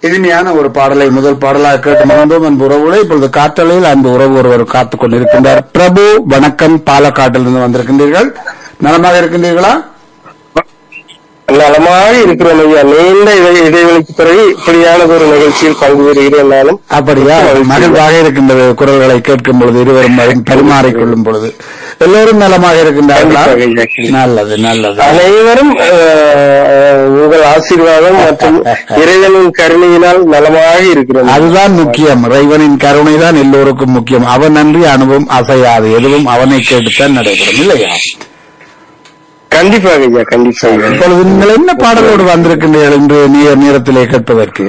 இனிமையான ஒரு பாடலை முதல் பாடலாக கேட்டு மகிழ்ந்தோம் அன்பு உறவுகளை இப்பொழுது காற்றலையில் அன்பு உறவு ஒருவர் காத்துக் கொண்டிருக்கின்றார் பிரபு வணக்கம் பாலக்காட்டிலிருந்து வந்திருக்கின்றீர்கள் நலமாக இருக்கின்றீர்களா நலமாக இருக்கிறோம் ஐயா நீண்ட இடை- இடைவெளிக்கு பிறகு இப்படியானது ஒரு நிகழ்ச்சியில் பங்கு பெறுகிறேன் நானும் அப்படியா மகிழ்வாக இருக்கின்றது குரல்களை கேட்கும் பொழுது இருவரும் பரி- பரிமாறிக்கொள்ளும் பொழுது எல்லோரும் நலமாக இருக்கின்றார்களா கண்டிப்பாக ஐயா. நல்லது நல்லது அனைவரும் அஹ், உங்கள் ஆசீர்வாதம் மற்றும் இறைவனின் கருணையினால் நலமாக இருக்கிறோம் அதுதான் முக்கியம் இறைவனின் கருணை தான் எல்லோருக்கும் முக்கியம் அவன் நன்றி அனுபவம் அசையாது எதுவும் அவனை கேட்டுத்தான் நடைபெறும் இல்லையா கண்டிப்பாக ஐயா கண்டிப்பாக இப்பொழுது நீங்கள் என்ன பாடலோடு வந்திருக்கின்றீர்கள் என்று நீ நேரத்திலே கேட்பதற்கு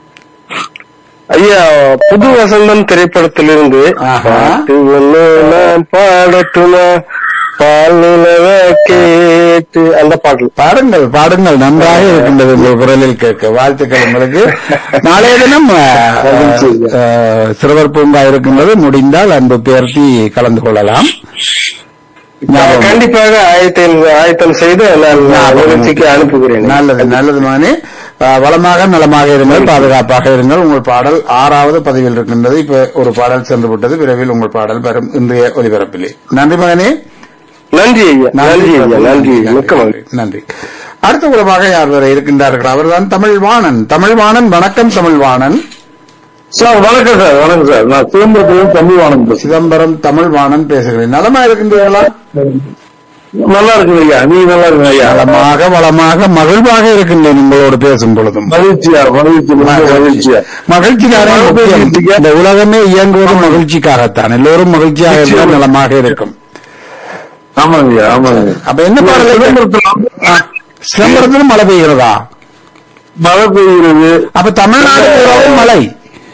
ஐயா புது வசந்தம் திரைப்படத்திலிருந்து ஆஹா. பாட்டு ஒண்ணு நான் பாடட்டுமா பால் நிலவ கேட்டு அந்த பாடல் பாடுங்கள் பாடுங்கள் நன்றாக இருக்கின்றது உங்கள் குரலில் கேட்க வாழ்த்துக்கள் உங்களுக்கு நாளைய தினம் அஹ், அஹ், சிறுவர் பூங்கா இருக்கின்றது முடிந்தால் அன்பு பேர்த்தி கலந்து கொள்ளலாம் ஞாபகம். கண்டிப்பாக ஆயத்தம் ஆயத்தம் செய்து நான் நிகழ்ச்சிக்கு அனுப்புகிறேன் நல்லது நல்லது மகனே அஹ், வளமாக நலமாக இருங்கள் பாதுகாப்பாக இருங்கள் உங்கள் பாடல் ஆறாவது பதிவில் இருக்கின்றது இப்ப ஒரு பாடல் சென்று விட்டது விரைவில் உங்கள் பாடல் வரும் இன்றைய ஒலிபரப்பிலே நன்றி மகனே நன்றி ஐயா நன்றி ஐயா நன்றி ஐயா மிக்க மகிழ்ச்சி நன்றி அடுத்த உறவாக யார் வரை இருக்கின்றார்கள் அவர்தான் தமிழ்வாணன் தமிழ்வாணன் வணக்கம் தமிழ்வாணன் சார் வணக்கம் சார் வணக்கம் சார் நான் சிதம்பரத்திலும் தமிழ்வானம் சிதம்பரம் தமிழ்வாணன் பேசுகிறேன் நலமா இருக்கின்றீர்களா நல்லா இருக்குங்க ஐயா நீ நல்லா இருக்குங்க ஐயா நலமாக வளமாக மகிழ்வாக இருக்கின்றேன் உங்களோடு பேசும் பொழுதும் மகிழ்ச்சியா மகிழ்ச்சி மகிழ்ச்சியா மகிழ்ச்சி தானே முக்கியம். இந்த உலகமே இயங்குவது மகிழ்ச்சிக்காகத்தான் எல்லோரும் மகிழ்ச்சியாக இருந்தால் நலமாக இருக்கும் ஆமாங்க ஐயா ஆமாங்க அப்ப என்ன பாடல் சிதம்பரத்துல சிதம்பரத்திலும் மழை பெய்கிறதா மழை பெய்கிறது அப்ப தமிழ்நாடு பூராவும் மழை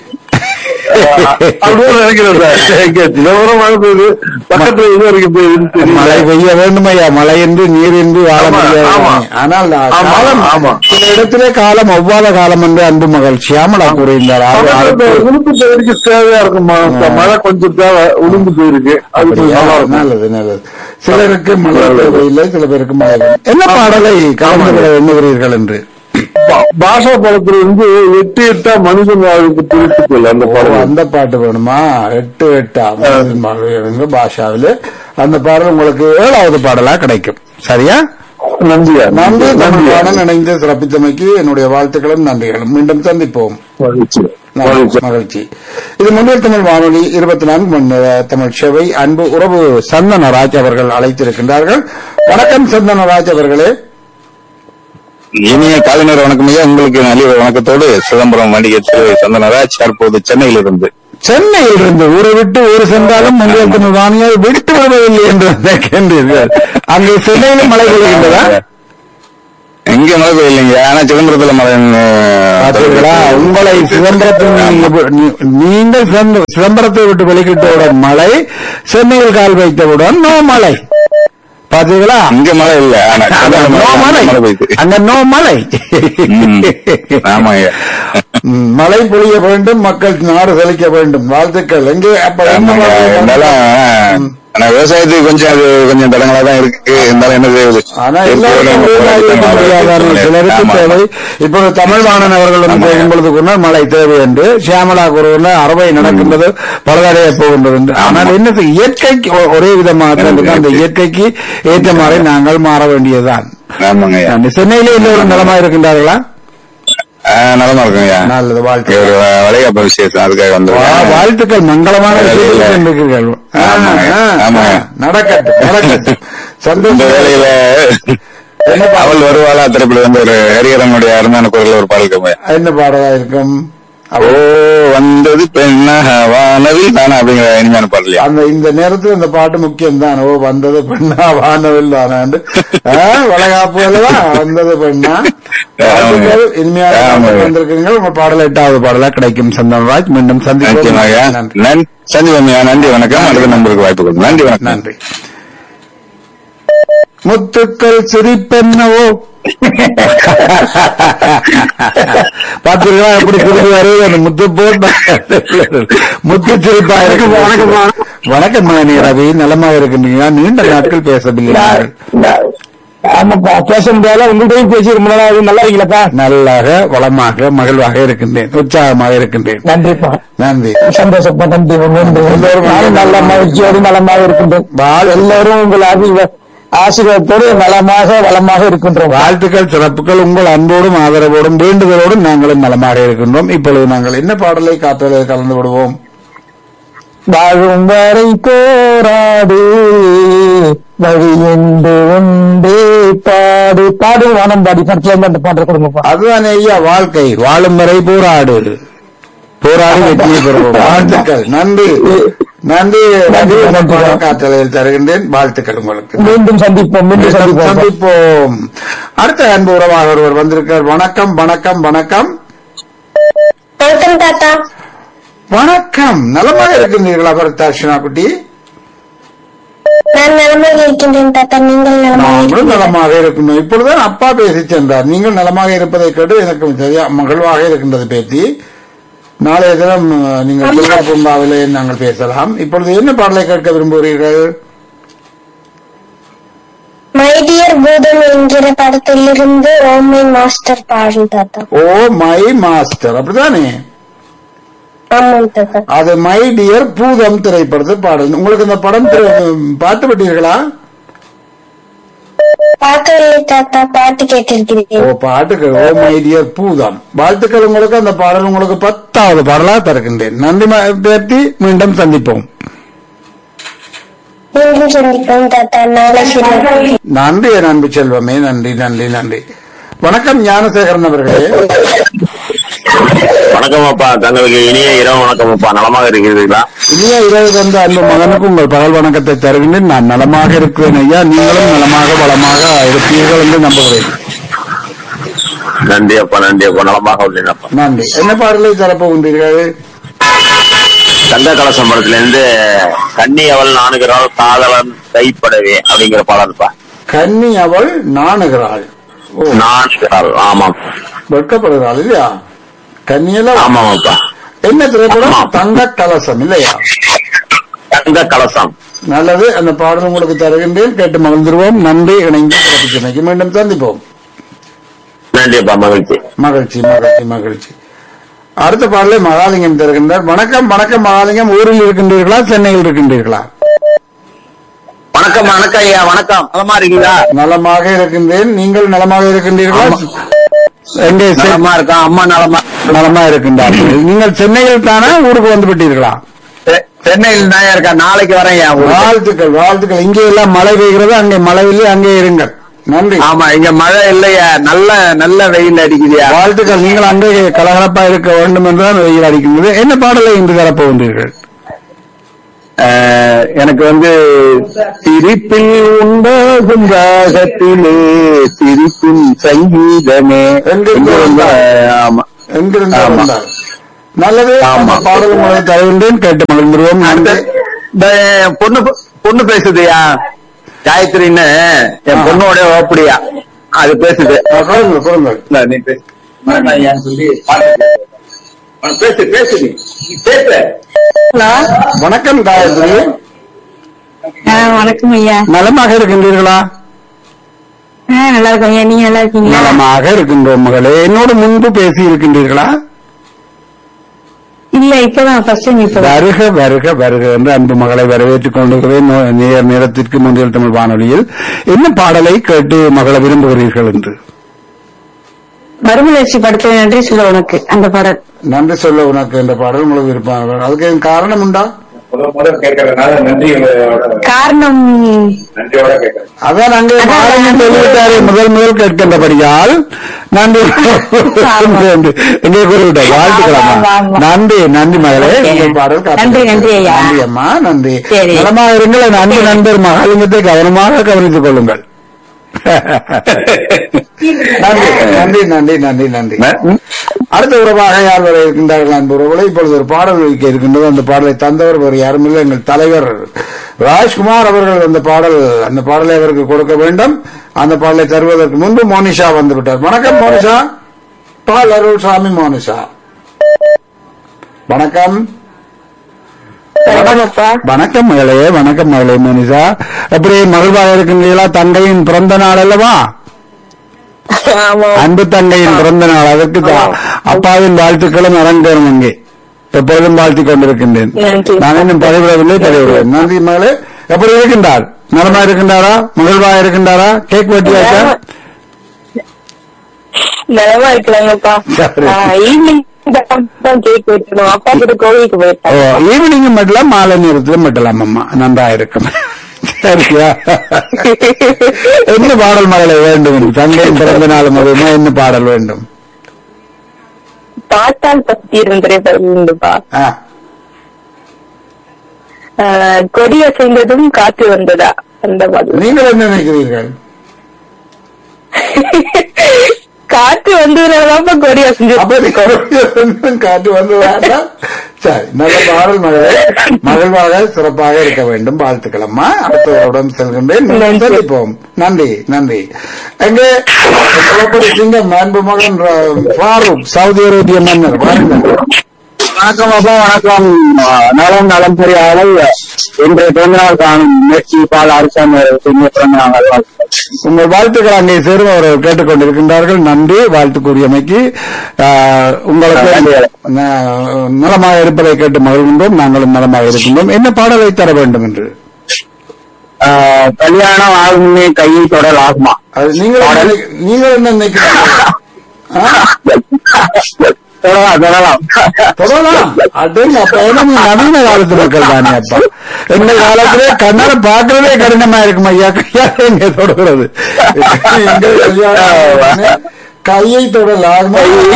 அப்படியே நினைக்கிறேன் சார் இங்க சிதம்பரம் மழை பெய்யுது பக்கத்துல இது வரைக்கும் பெய்யுதுன்னு தெரியல. மழை பெய்ய வேண்டுமையா மழை என்று நீர் என்று வாழ ஆமா, முடியாது ஆமா. ஆனால் ஆமா, காலம் ஆமா. சில இடத்திலே காலம் ஒவ்வாத காலம் என்று அன்பு மகள் சியாமலா கூறுகின்றார் அது- பக்கத்துல அது- உளுந்து பயிருக்கு தேவையா இருக்குமா மழை கொஞ்சம் தேவை உளுந்து போயிருக்கு அது கொஞ்சம் அப்படியா? நல்லா இருக்கும் நல்லது நல்லது சிலருக்கு மழை தேவையில்லை சில பேருக்கு மழை வேண்டும். என்ன பாடலை கலந்து கொள்ள எண்ணுகிறீர்கள் என்று பா- பாஷா படத்துல இருந்து எட்டு எட்டா மனுஷன் வாழ்க்கை திருத்துக்கள் அந்த ஓ, படம் அந்த பாட்டு வேணுமா எட்டு எட்டா மனதின் மகள் என்கிற பாஷாவில் அந்த பாடல் உங்களுக்கு ஏழாவது பாடலா கிடைக்கும் சரியா நன்றியா நன்றி நன்றி தமிழ்வாணன் இணைந்து சிறப்பித்தமைக்கு என்னுடைய வாழ்த்துக்களும் நன்றிகளும் மீண்டும் சந்திப்போம் மகிழ்ச்சி நன்றி, மகிழ்ச்சி மகிழ்ச்சி இது முன்னில் தமிழ் வானொலி இருபத்தி நான்கு மணி நேர தமிழ் சேவை அன்பு உறவு சந்தனராஜ் அவர்கள் அழைத்திருக்கின்றார்கள் வணக்கம் சந்தனராஜ் அவர்களே இனிய காலைநேர வணக்கம் ஐயா உங்களுக்கு நல்ல வணக்கத்தோடு சிதம்பரம் வணிக திரு சந்தனராஜ் தற்போது சென்னையிலிருந்து சென்னையில் இருந்து ஊரை விட்டு ஊர் சென்றாலும் முன்னில் தமிழ் வானிலை விட்டு விடுவதில்லை என்று நினைக்கின்றீர்கள் அங்கே சென்னையிலும் மழை பெய்கின்றதா இங்க மழை பெய்யலைங்க ஆனா சிதம்பரத்துல மழை பார்த்தீர்களா உங்களை சிதம்பரத்தில் நீங்க- நீ- நீங்கள் சிதம்ப- சிதம்பரத்தை விட்டு வெளிக்கிட்டவுடன் மழை சென்னையில் கால் வைத்தவுடன் நோ மழை பாத்தீங்களா இங்க மழை இல்ல ஆனா அங்க நோ மழை மழை பெய்யுது அங்க நோ மழை ம். ஆமா ஐயா ம், மழை பொழிய வேண்டும் மக்கள் நாடு செழிக்க வேண்டும் வாழ்த்துக்கள் எங்கே அப்ப என்ன ஆமாங்க. மழை? இருந்தாலும் ஆனா விவசாயத்துக்கு கொஞ்சம் அது கொஞ்சம் தடங்களா தான் இருக்கு இருந்தாலும் என்ன செய்யுது ஆனா எல்லாருக்கும் ஒரே மாதிரி இருக்க முடியாதானே. சிலருக்கு தேவை இப்போது தமிழ்வாணன் அவர்கள் வந்து ஆமா. பேசும் பொழுது கூறினார் மழை தேவை என்று சியாமலா கூறுகின்ற அறவை நடக்கின்றது பலதடைய போகின்றது என்று ஆனால் என்ன செய்ய? இயற்கைக்கு ஒ- ஒரே விதமாக தான் இருக்கு. அந்த இயற்கைக்கு ஏற்ற மாதிரி நாங்கள் மாற வேண்டியதுதான் ஆமாங்க ஐயா நன்றி. சென்னையிலே எல்லோரும் நலமா இருக்கின்றார்களா ஆ, நலமா இருக்கும் ஐயா நல்லது வாழ்த்து ஒரு வளைகாப்ப விசேஷம் அதுக்காக வந்து வாழ்த்துக்கள் மங்களமான விஷயத்தில் சென்றிருக்கிறீர்கள். ஆ, ஆமாங்க. ஆ, ஆமாங்க. ஆ, நடக்கட்டும் நடக்கட்டும் இந்த சந்தோஷம் வேலையில என்ன பாடல்? அவள் வருவாளா திரைப்படம் வந்து ஒரு ஹரிஹரனுடைய அருமையான குரல் ஒரு பாடல் இருக்கும் என்ன பாடலா இருக்கும் ஓ வந்தது பெண்ணாக வானவில் தானே அப்படிங்கிற இனிமையான பாடலையா அந்த இந்த நேரத்தில் இந்த பாட்டு முக்கியம் தான் ஓ வந்தது பெண்ணா வானவில் தானாண்டு வளகாப்பு அல்லவா வந்தது பெண்ணா வாழ்த்துக்கள். இனிமையான ஆமாங்க. பாடல் வந்திருக்கீங்க உங்க பாடல் எட்டாவது பாடலா கிடைக்கும் சந்தன்ராஜ் மீண்டும் சந்திப்போம் நிச்சயமாக நன்றி நன்றி சந்திவமியா நன்றி வணக்கம் அடுத்த நம்பருக்கு வாய்ப்பு கொடுங்க நன்றி வணக்கம் நன்றி முத்துக்கள் சிரிப்பென்னவோ பாத்தீங்களா எப்படி சிரிப்பு வருது அந்த முத்து போட்டு முத்து சிரிப்பா இருக்கு வணக்கம் வணக்கம் மகனி ரவி நலமாக இருக்கின்றீங்களா நீண்ட நாட்கள் பேசவில்லை ஆமாப்பா பேச முடியாத உங்கள்கிட்டயும் பேசி ரொம்ப நாளா ஆகுது. நல்லா இருக்கீங்களப்பா நல்லாக வளமாக மகிழ்வாக இருக்கின்றேன் உற்சாகமாக இருக்கின்றேன் நன்றிப்பா நன்றி சந்தோஷப்பா நன்றி நன்றி எல்லோரும் நானும் நல்ல மகிழ்ச்சியோடு நலமாக இருக்கின்றோம் வாழ் எல்லோரும் உங்கள் ஆசீர்வ- ஆசீர்வாதத்தோடு நலமாக வளமாக இருக்கின்றோம் வாழ்த்துக்கள் சிறப்புகள் உங்கள் அன்போடும் ஆதரவோடும் வேண்டுதலோடும் நாங்களும் நலமாக இருக்கின்றோம் இப்பொழுது நாங்கள் என்ன பாடலை காப்பதில் கலந்து விடுவோம் வாழும் வரை போராடு வழி என்று ஒன்றே பாடு பாடு வானம் பாடி படத்துல இருந்து அந்த பாட்டை கொடுங்கப்பா அதுதான் ஐயா வாழ்க்கை வாழும் வரை போராடு போராடி வெற்றியை பெறுவோம் வாழ்த்துக்கள் நன்றி நன்றி நன்றி, நன்றி. காற்றலையில் தருகின்றேன் வாழ்த்துக்கள் உங்களுக்கு மீண்டும் சந்திப்போம் மீண்டும் சந்திப்போம் சந்திப்போம் அடுத்த அன்பு உறவாக ஒருவர் வந்திருக்கார் வணக்கம் வணக்கம் வணக்கம் வணக்கம் தாத்தா வணக்கம் நலமாக இருக்கின்றீர்களா பரதாட்சிணா குட்டி நான் நலமாக இருக்கின்றேன் தாத்தா நீங்கள் நலமாக நாங்களும் இருக்கிறீர்களா? நலமாக இருக்கணும் இப்பொழுதுதான் அப்பா பேசி சென்றார் நீங்கள் நலமாக இருப்பதை கேட்டு எனக்கு சரியா மகிழ்வாக இருக்கின்றது பேத்தி நாளைய தினம் அஹ், நீங்கள் துர்கா பூங்காவிலே நாங்கள் பேசலாம் இப்பொழுது என்ன பாடலை கேட்க விரும்புகிறீர்கள் மை டியர் பூதம் என்கிற படத்திலிருந்து ஓமை மாஸ்டர் பாடல் தாத்தா ஓ மை மாஸ்டர் அப்படிதானே ஆமாம் தாத்தா அது மை டியர் பூதம் திரைப்படத்து பாடல் உங்களுக்கு இந்த படம் திரை- பார்த்து விட்டீர்களா பார்க்கவில்லை தாத்தா பாட்டு ஓ கேட்டிருக்கிறேன் பாட்டுக்கு ஓ மை டியர் பூதம் வாழ்த்துக்கள் உங்களுக்கு அந்த பாடல் உங்களுக்கு பத்தாவது பாடலா தருகின்றேன் நன்றி ம- பேத்தி மீண்டும் சந்திப்போம் மீண்டும் சந்திப்போம் தாத்தா நாளை சில நன்றி என் அன்பு செல்வமே நன்றி நன்றி நன்றி வணக்கம் ஞானசேகரன் அவர்களே வணக்கம் அப்பா தங்களுக்கு இனிய இரவு வணக்கம் அப்பா நலமாக இருக்கிறீர்களா இனிய இரவு தந்த அன்பு மகனுக்கு உங்கள் பகல் வணக்கத்தை தருகின்றேன் நான் நலமாக இருக்கிறேன் ஐயா நீங்களும் நலமாக வளமாக இருப்பீர்கள் என்று நம்புகிறேன் நன்றி அப்பா நன்றி அப்பா நலமாக உள்ளேன் அப்பா நன்றி என்ன பாடலை தரப்போகின்றீர்கள் தங்க கலசம் படத்துல இருந்து கன்னி அவள் நாணுகிறாள் காதலன் கைப்படவே அப்படிங்கிற பாடல்ப்பா கன்னி அவள் நாணுகிறாள் ஓ நாணுகிறாள் ஆமாம் வெட்கப்படுகிறாள் இல்லையா கன்னியெல்லாம் ஆமாம் அப்பா என்ன திரைப்படம் ஆமா. தங்க கலசம் இல்லையா தங்க கலசம் நல்லது அந்த பாடல் உங்களுக்கு தருகின்றேன் கேட்டு மகிழ்ந்துருவோம் நன்றி இணைந்து சிறப்பிச்சமைக்கு மீண்டும் சந்திப்போம் நன்றி அப்பா மகிழ்ச்சி மகிழ்ச்சி மகிழ்ச்சி மகிழ்ச்சி அடுத்த பாடலை மகாலிங்கம் தருகின்றார் வணக்கம் வணக்கம் மகாலிங்கம் ஊரில் இருக்கின்றீர்களா சென்னையில் இருக்கின்றீர்களா வணக்கம் வணக்கம் ஐயா வணக்கம் நலமா இருக்கீங்களா நலமாக இருக்கின்றேன் நீங்கள் நலமாக இருக்கின்றீர்களா எங்கே செ- நலமா இருக்கா அம்மா நலமா நலமா இருக்கின்றார்கள் நீங்கள் சென்னையில் தானே ஊருக்கு வந்து விட்டீர்களா செ- சென்னையில் தான் இருக்கா நாளைக்கு வரேன் ஐயா ஊருக்கு. வாழ்த்துக்கள் வாழ்த்துக்கள் இங்கே எல்லாம் மழை பெய்கிறது அங்கே மழை இல்லை அங்கே இருங்கள் நன்றி ஆமா இங்க மழை இல்லையா நல்ல நல்ல வெயில் அடிக்குதுயா வாழ்த்துக்கள் நீங்கள் அங்கே கலகலப்பா இருக்க வேண்டும் என்றுதான் வெயில் அடிக்கின்றது என்ன பாடலை இன்று தரப்போகின்றீர்கள் அஹ், எனக்கு வந்து சிரிப்பில் உண்டாகும் ராகத்திலே சிரிப்பின் சங்கீதமே எங்கிருந்து வந்தாய்? ஆமா எங்கிருந்து ஆமா. வந்தார் நல்லது ஆமா. அந்த பாடல் உங்களை தருகின்றேன் கேட்டு மகிழ்ந்துருவோம் அந்த நன்றி இந்த பொண்ணு பொண்ணு பேசுதுயா காயத்ரின்னு என் பொண்ணோட ஓப்படியா அது பேசுது ஆ, கொடுங்கள் கொடுங்கள் இல்ல, நீ பேசு வணக்கம் ஐயான்னு சொல்லி பாட்டு கேட்டு. ஆ, பேசு பேசு நீ நீ பேசு வணக்கம் காயத்ரி வணக்கம் ஐயா நலமாக இருக்கின்றீர்களா ஆ, நல்லா இருக்கோம் ஐயா நீங்க நல்லா இருக்கீங்களா நலமாக இருக்கின்றோம் மகளே என்னோடு முன்பு பேசி இருக்கின்றீர்களா இல்ல இப்பதான் ஃபர்ஸ்ட் டைம் இப்பதான் வருக வருக வருக என்று அன்பு மகளை வரவேற்றுக் கொண்டிருக்கிறேன் நோ- நேர் நேரத்திற்கு முந்தைய தமிழ் வானொலியில் என்ன பாடலை கேட்டு மகளை விரும்புகிறீர்கள் என்று மறுமலர்ச்சி படத்துல நன்றி சொல்ல உனக்கு அந்த பாடல் நன்றி சொல்ல உனக்கு என்ற பாடல் உங்களுக்கு விருப்பம் அதுக்கு எதுவும் காரணம் உண்டா முதல் முதல் கேட்கறதுனால நன்றியோட காரணம் நன்றியோட கேட்கறேன் அதான் அங்கே மாலையும் சொல்லிவிட்டாரு முதல் முதல் கேட்கின்றபடியால் நன்றி என்று எங்கே கூறிவிட்டார் வாழ்த்துக்கலாமா ஆமா, ஆமா. நன்றி நன்றி மகளே ஓகே. இந்த பாடல் காத்து நன்றி, நன்றி ஐயா. நன்றி அம்மா நன்றி சரி. நலமாக இருங்கள் என் அன்பு நண்பர் மகாலிங்கத்தை கவனமாக கவனித்துக் கொள்ளுங்கள் நன்றி நன்றி நன்றி நன்றி நன்றி அடுத்த உறவாக யார் வர இருக்கின்றார்கள் அன்பு உறவுகளை இப்பொழுது ஒரு பாடல் வைக்க இருக்கின்றது அந்த பாடலை தந்தவர் வேறு யாரும் இல்லை எங்கள் தலைவர் ராஜ்குமார் அவர்கள் அந்த பாடல் அந்த பாடலை அவருக்கு கொடுக்க வேண்டும் அந்த பாடலை தருவதற்கு முன்பு மோனிஷா வந்து விட்டார் வணக்கம் மோனிஷா பால் அருள் சாமி மோனிஷா வணக்கம் வணக்கம்ப்பா வணக்கம் மகளே வணக்கம் மகளே மோனிசா எப்படி மகிழ்வாக இருக்கின்றீர்களா தங்கையின் பிறந்த நாள் அல்லவா ஆமா அன்பு தங்கையின் பிறந்த நாள் அதற்கு தான் அப்பாவின் வாழ்த்துக்களும் அரங்கேறும் அங்கே எப்பொழுதும் வாழ்த்திக் கொண்டிருக்கின்றேன் நன்றி. நான் இன்னும் பதிவிடவில்லை பதிவிடுவேன் நன்றி மகளே எப்படி இருக்கின்றார் நலமா இருக்கின்றாரா மகிழ்வாக இருக்கின்றாரா கேக் வெட்டியாச்சா நலமா இருக்கலாங்கப்பா சரி. ஈவினிங் தான் கேக் வெட்டணும் அப்பா கிட்ட கோவிலுக்கு ஓ போயிருக்காங்க ஈவினிங் மட்டும் மாலை நேரத்திலும் மட்டும் அம்மா நன்றா இருக்கும் சரியா என்ன பாடல் மகளை வேண்டும் தங்கையின் பிறந்த நாள் மதுமா என்ன பாடல் வேண்டும் பார்த்தால் பத்தி இருந்திருப்பா ஆ, கொடி அசைந்ததும் காற்று வந்ததா அந்த மாதிரி நீங்கள் என்ன நினைக்கிறீர்கள் காற்று வந்ததுனாலதான் கொடி அப்ப அசைஞ்சு நீ கருவியில் காட்டு வந்து வேண்டாம் சரி நல்ல பாடல் மகளே மகிழ்வாக சிறப்பாக இருக்க வேண்டும் வாழ்த்துக்களம்மா அடுத்தவருடன் செல்கின்றேன் நன்றி. சந்திப்போம் நன்றி நன்றி எங்கே புலப்படி சிங்கம் அன்பு மகன் ர- ஃபாரூக் சவுதி அரேபிய மன்னர் வாருங்கள் வணக்கம் அப்பா வணக்கம் நலம் நலம் சரியாக இன்றைய பிறந்தநாள் காணும் முயற்சி பால் அரசாங்க இனிய பிறந்தநாள் நல்வாழ்த்துக்கள். உங்கள் வாழ்த்துக்கள் அங்கே சேரும் அவர்கள் கேட்டுக்கொண்டிருக்கின்றார்கள் நன்றி வாழ்த்து கூறியமைக்கு ஆஹ், உங்களுக்கு நன்றி. ந- நலமாக இருப்பதை கேட்டு மகிழ்கின்றோம் நாங்களும் நலமாக இருக்கின்றோம் என்ன பாடலை தர வேண்டும் என்று ஆஹ், கல்யாணம் ஆகுமே கையை தொடர் ஆகுமா அது நீங்கள் என்ன நினை- நீங்கள் என்ன நினைக்கிறீர்கள் ஆ? தொடரலாம் தொடரலாம் தொடரலாம் அப்படின்னு அப்ப ஏன்னா நீங்க நவீன காலத்து மக்கள் தானே அப்பா இந்த காலத்திலே கண்ணால பாக்குறதே கடினமா இருக்கும் ஐயா கையா எங்க தொடர்றது எங்க கல்யாணம் கையை தொடலாம்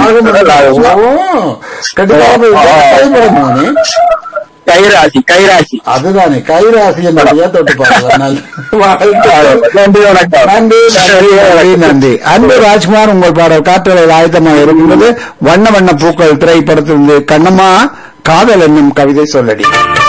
கண்டிப்பாக கைராசி கைராசி அதுதானே கைராசி என்னையா தொட்டு பாருங்க நன்றி வணக்கம் நன்றி நன்றி நன்றி நன்றி அன்பு ராஜ்குமார் உங்கள் பாடல் காற்றலை ஆயத்தமாக இருக்கின்றது வண்ண வண்ண பூக்கள் திரைப்படத்திலிருந்து கண்ணம்மா காதல் என்னும் கவிதை சொல்லடி